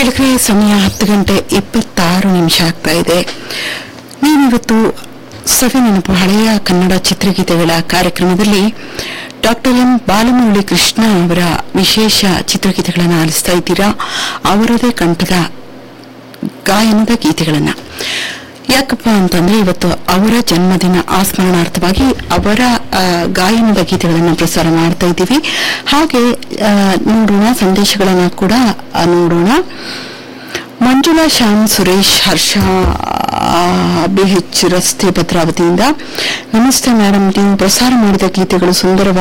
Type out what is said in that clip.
ಕೆಳಗಡೆ ಸಮಯ ಹತ್ತು ಗಂಟೆ ಇಪ್ಪತ್ತಾರು ನಿಮಿಷ ಆಗ್ತಾ ಇದೆ ನೀವಿವತ್ತು ಸವಿ ನೆನಪು ಹಳೆಯ ಕನ್ನಡ ಚಿತ್ರಗೀತೆಗಳ ಕಾರ್ಯಕ್ರಮದಲ್ಲಿ ಡಾಕ್ಟರ್ ಎಂ ಬಾಲಮುರಳಿ ಕೃಷ್ಣ ಅವರ ವಿಶೇಷ ಚಿತ್ರಗೀತೆಗಳನ್ನು ಆಲಿಸ್ತಾ ಇದ್ದೀರಾ ಅವರದೇ ಕಂಠದ ಗಾಯನದ ಗೀತೆಗಳನ್ನ ಯಾಕಪ್ಪ ಅಂತಂದ್ರೆ ಇವತ್ತು ಅವರ ಜನ್ಮದಿನ ಆಸ್ಮರಣಾರ್ಥವಾಗಿ ಅವರ ಆ, ಗಾಯನದ ಗೀತೆಗಳನ್ನು ಪ್ರಸಾರ ಮಾಡ್ತಾ ಇದ್ದೀವಿ ಹಾಗೆ ಆ, ನೋಡೋಣ ಸಂದೇಶಗಳನ್ನ ಕೂಡ ಆ, ನೋಡೋಣ ಮಂಜುಳಾ ಶ್ಯಾಮ್ ಸುರೇಶ್ ಹರ್ಷ ಬಿಎಚ್ ರಸ್ತೆ ಭದ್ರಾವತಿಯಿಂದ ನಮಸ್ತೆ ಮೇಡಮ್ ನೀವು ಪ್ರಸಾರ ಮಾಡಿದ ಗೀತೆಗಳು ಸುಂದರವಾಗಿ